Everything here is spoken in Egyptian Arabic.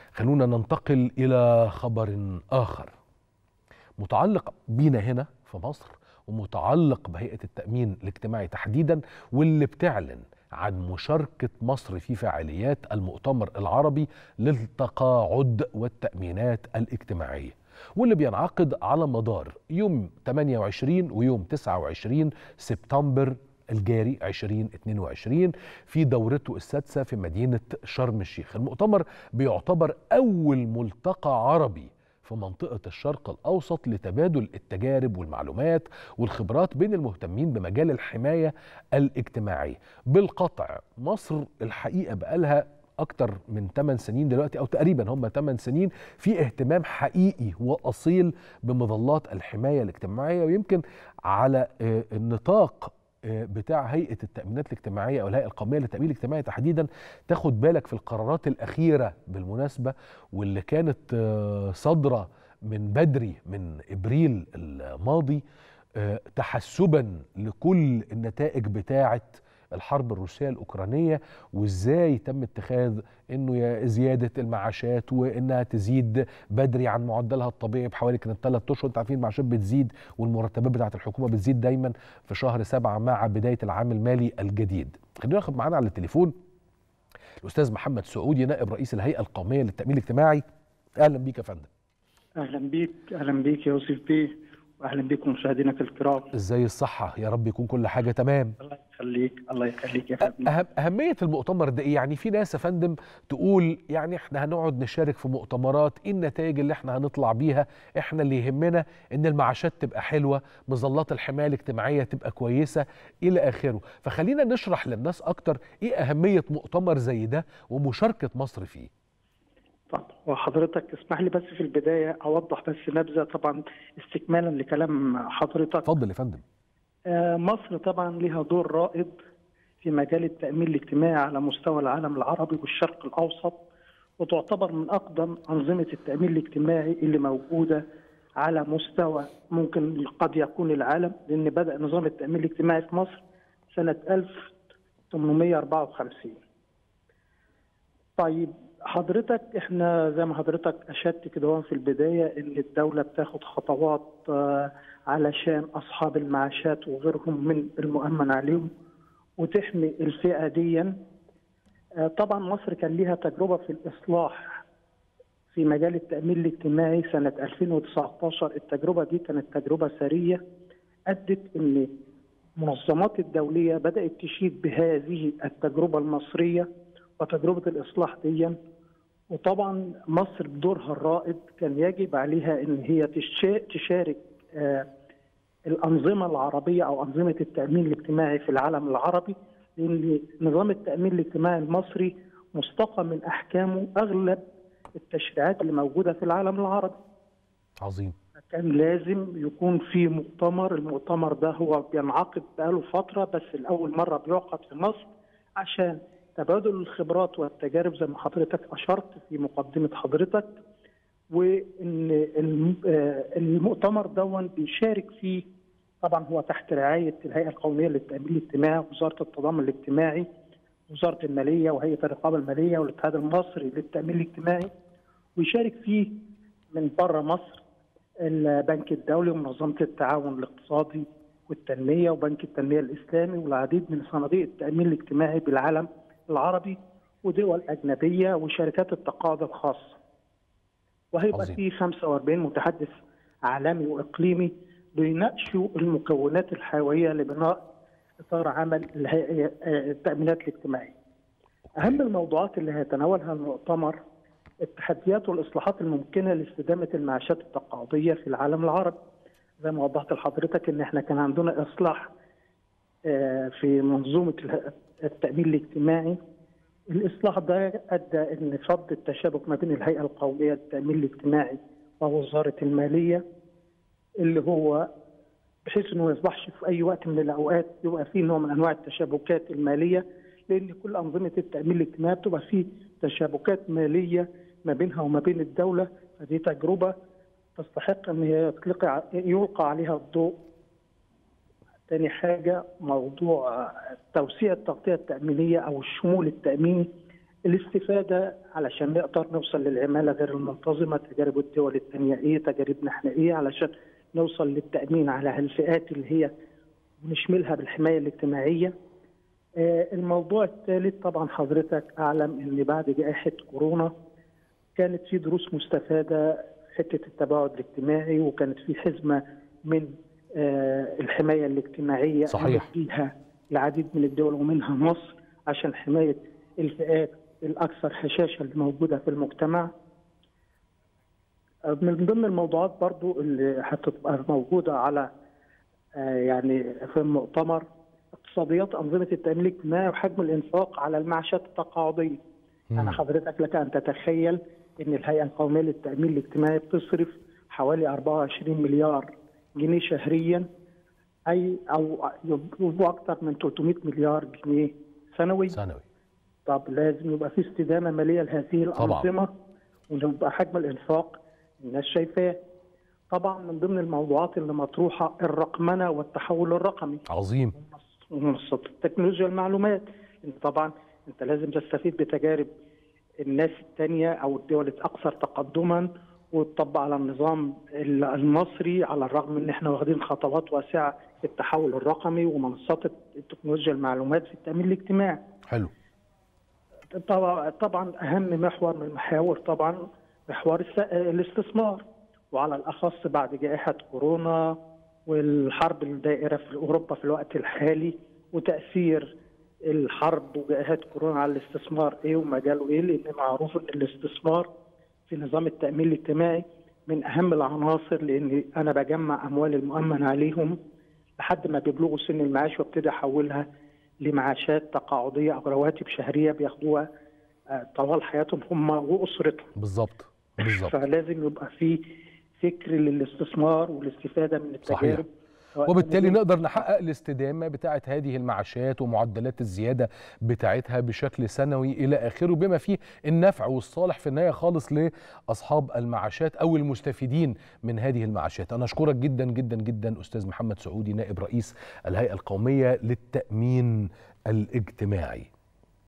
خلونا ننتقل إلى خبر آخر متعلق بينا هنا في مصر ومتعلق بهيئة التأمين الاجتماعي تحديدا واللي بتعلن عن مشاركة مصر في فعاليات المؤتمر العربي للتقاعد والتأمينات الاجتماعية واللي بينعقد على مدار يوم 28 ويوم 29 سبتمبر الجاري 2022 في دورته السادسة في مدينة شرم الشيخ المؤتمر بيعتبر أول ملتقى عربي في منطقة الشرق الأوسط لتبادل التجارب والمعلومات والخبرات بين المهتمين بمجال الحماية الاجتماعية بالقطع مصر الحقيقة بقالها أكتر من 8 سنين دلوقتي أو تقريبا هم 8 سنين في اهتمام حقيقي وأصيل بمظلات الحماية الاجتماعية ويمكن على النطاق بتاع هيئه التامينات الاجتماعيه او الهيئه القوميه للتامين الاجتماعي تحديدا تاخد بالك في القرارات الاخيره بالمناسبه واللي كانت صادره من بدري من ابريل الماضي تحسبا لكل النتائج بتاعه الحرب الروسيه الاوكرانيه وازاي تم اتخاذ انه زياده المعاشات وانها تزيد بدري عن معدلها الطبيعي بحوالي كانت ثلاث اشهر انت عارفين المعاشات بتزيد والمرتبات بتاعه الحكومه بتزيد دايما في شهر سبعه مع بدايه العام المالي الجديد. خلينا ناخد معانا على التليفون الاستاذ محمد سعودي نائب رئيس الهيئه القوميه للتامين الاجتماعي. اهلا بيك يا فندم. اهلا بيك اهلا بيك يا يوسف بيه واهلا بكم مشاهدينك الكرام ازاي الصحه يا رب يكون كل حاجه تمام الله يخليك الله يخليك يا فندم أهم اهميه المؤتمر ده ايه يعني في ناس يا فندم تقول يعني احنا هنقعد نشارك في مؤتمرات ايه النتائج اللي احنا هنطلع بيها احنا اللي يهمنا ان المعاشات تبقى حلوه مظلات الحمايه الاجتماعيه تبقى كويسه الى اخره فخلينا نشرح للناس اكتر ايه اهميه مؤتمر زي ده ومشاركه مصر فيه طب وحضرتك اسمح لي بس في البدايه اوضح بس نبذه طبعا استكمالا لكلام حضرتك اتفضل يا فندم آه مصر طبعا لها دور رائد في مجال التامين الاجتماعي على مستوى العالم العربي والشرق الاوسط وتعتبر من اقدم انظمه التامين الاجتماعي اللي موجوده على مستوى ممكن قد يكون العالم لان بدا نظام التامين الاجتماعي في مصر سنه 1854 طيب حضرتك احنا زي ما حضرتك اشدت كده في البدايه ان الدوله بتاخد خطوات علشان اصحاب المعاشات وغيرهم من المؤمن عليهم وتحمي الفئه دي طبعا مصر كان ليها تجربه في الاصلاح في مجال التامين الاجتماعي سنه 2019 التجربه دي كانت تجربه سريه ادت ان المنظمات الدوليه بدات تشيد بهذه التجربه المصريه وتجربه الاصلاح دي وطبعا مصر بدورها الرائد كان يجب عليها ان هي تشارك الانظمه العربيه او انظمه التامين الاجتماعي في العالم العربي لان نظام التامين الاجتماعي المصري مستقى من احكامه اغلب التشريعات اللي موجوده في العالم العربي. عظيم. كان لازم يكون في مؤتمر، المؤتمر ده هو بينعقد بقاله فتره بس لاول مره بيعقد في مصر عشان تبادل الخبرات والتجارب زي ما حضرتك اشرت في مقدمه حضرتك وان المؤتمر دون بيشارك فيه طبعا هو تحت رعايه الهيئه القوميه للتامين الاجتماعي وزاره التضامن الاجتماعي وزاره الماليه وهيئه الرقابه الماليه والاتحاد المصري للتامين الاجتماعي ويشارك فيه من بره مصر البنك الدولي ومنظمه التعاون الاقتصادي والتنميه وبنك التنميه الاسلامي والعديد من صناديق التامين الاجتماعي بالعالم العربي ودول أجنبية وشركات التقاعد الخاصة وهيبقى في 45 متحدث عالمي وإقليمي بيناقشوا المكونات الحيوية لبناء إطار عمل التأمينات الاجتماعية أهم الموضوعات اللي هيتناولها المؤتمر التحديات والإصلاحات الممكنة لاستدامة المعاشات التقاعدية في العالم العربي زي ما وضحت لحضرتك إن إحنا كان عندنا إصلاح في منظومة التأمين الاجتماعي الإصلاح ده أدى أن فض التشابك ما بين الهيئة القومية للتأمين الاجتماعي ووزارة المالية اللي هو بحيث انه ما يصبحش في اي وقت من الاوقات يبقى فيه نوع من انواع التشابكات الماليه لان كل انظمه التامين الاجتماعي بتبقى فيه تشابكات ماليه ما بينها وما بين الدوله فدي تجربه تستحق ان هي يلقى عليها الضوء تاني حاجة موضوع توسيع التغطية التأمينية أو الشمول التأميني الاستفاده علشان نقدر نوصل للعماله غير المنتظمه تجارب الدول الثانيه ايه تجاربنا احنا ايه علشان نوصل للتامين على الفئات اللي هي ونشملها بالحمايه الاجتماعيه آه، الموضوع الثالث طبعا حضرتك اعلم ان بعد جائحه كورونا كانت في دروس مستفاده في حته التباعد الاجتماعي وكانت في حزمه من آه، الحمايه الاجتماعيه صحيح. قامت بيها العديد من الدول ومنها مصر عشان حمايه الفئات الاكثر هشاشه اللي موجوده في المجتمع آه، من ضمن الموضوعات برضو اللي هتبقى موجوده على آه، يعني في المؤتمر اقتصاديات انظمه التامين الاجتماعي وحجم الانفاق على المعاشات التقاعديه. انا حضرتك لك ان تتخيل ان الهيئه القوميه للتامين الاجتماعي بتصرف حوالي 24 مليار جنيه شهريا اي او يبقوا اكثر من 300 مليار جنيه سنوي سنوي طب لازم يبقى في استدامه ماليه لهذه طبعاً. الانظمه ويبقى حجم الانفاق الناس شايفاه طبعا من ضمن الموضوعات اللي مطروحه الرقمنه والتحول الرقمي عظيم ومنصات التكنولوجيا المعلومات إن طبعا انت لازم تستفيد بتجارب الناس التانية او الدول الاكثر تقدما وتطبق على النظام ال- المصري على الرغم ان احنا واخدين خطوات واسعه في التحول الرقمي ومنصات التكنولوجيا المعلومات في التامين الاجتماعي. حلو طبعا طبعا اهم محور من المحاور طبعا محور الس- الاستثمار وعلى الاخص بعد جائحه كورونا والحرب الدائره في اوروبا في الوقت الحالي وتاثير الحرب وجائحه كورونا على الاستثمار ايه ومجاله ايه لان معروف ان الاستثمار في نظام التامين الاجتماعي من اهم العناصر لان انا بجمع اموال المؤمن عليهم لحد ما بيبلغوا سن المعاش وابتدي احولها لمعاشات تقاعديه او رواتب شهريه بياخدوها آه، طوال حياتهم هم واسرتهم بالظبط بالظبط فلازم يبقى في فكر للاستثمار والاستفاده من صحيح. التجارب سواء وبالتالي كانت- نقدر نحقق الاستدامه بتاعه هذه المعاشات ومعدلات الزياده بتاعتها بشكل سنوي الى اخره بما فيه النفع والصالح في النهايه خالص لاصحاب المعاشات او المستفيدين من هذه المعاشات. انا اشكرك جدا جدا جدا استاذ محمد سعودي نائب رئيس الهيئه القوميه للتامين الاجتماعي.